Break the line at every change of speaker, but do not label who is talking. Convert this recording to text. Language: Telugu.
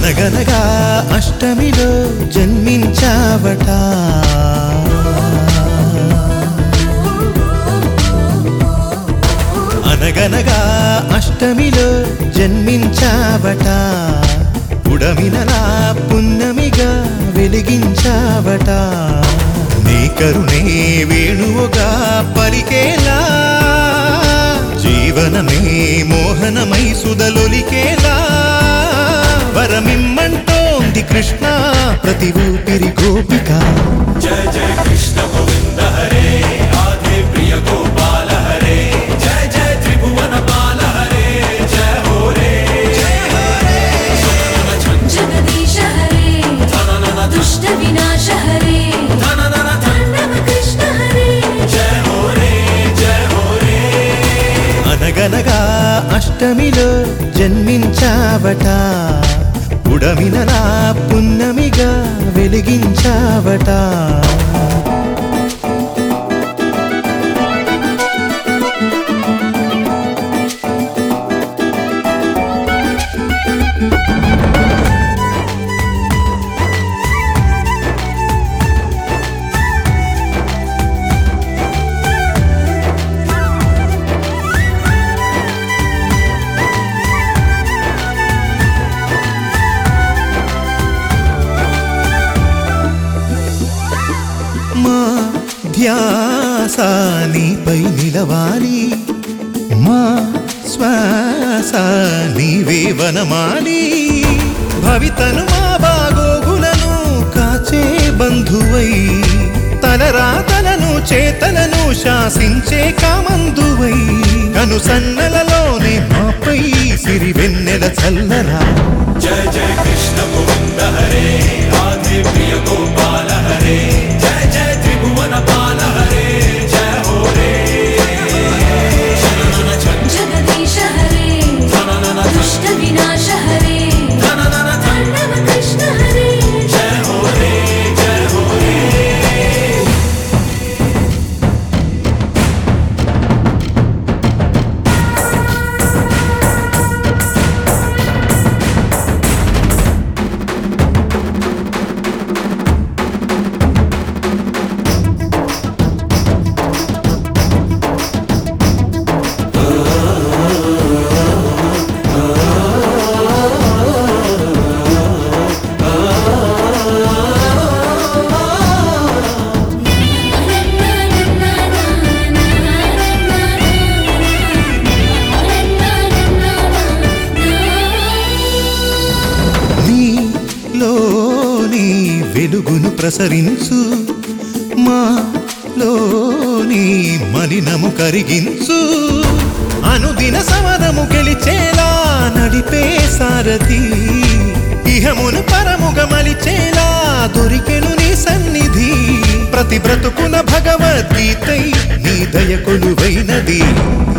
అనగనగా అష్టమిలో జన్మించావట అనగనగా అష్టమిలో జన్మించావట ఉడమినలా పున్నమిగా వెలిగించావట నీ కరుణే వేణువుగా పలికేలా జీవనమే మోహనమై సుదలొలికేలా వరమిమ్మంటోంది కృష్ణ ప్రతి ఊపిరి గోపిక
जय जय कृष्ण गोविन्द हरे राधे प्रिय गोपाल हरे जय जय त्रिभुवन पाल हरे जय हो रे जय हो रे
जगदीश हरे दुष्ट विनाश हरे ताण्डव कृष्ण हरे
जय हो रे जय हो रे
అనగనగా అష్టమిలో జన్మించావట ఉడమినలా పున్నమిగా వెలిగించావట మా ధ్యాస నీపై నిలవాలి మా శ్వాస నీవే వనమాలి భవితను మా బాగోగులను కాచే బంధువై తలరాతలను చేతలను శాసించే కామందువై కను సన్నలలోనే మాపై సిరి వెన్నెల చల్లరా
जय जय कृष्ण गोविन्द हरे राधे प्रिय गोपाल हरे जय जय त्रिभुवन पाल हरे जय हो रे
जगदीश हरे दुष्ट विनाश हरे ताण्डव कृष्ण हरे
जय हो रे जय हो रे
నీలోని వెలుగును ప్రసరించు మాలోని మలినము కరిగించు అనుదిన సమరము గెలిచేలా నడిపే సారథి ఇహమును పరముగ మలిచేలా దొరికెను నీ సన్నిధి ప్రతి బ్రతుకున భగవద్గీతై నీ దయ కొలువైనది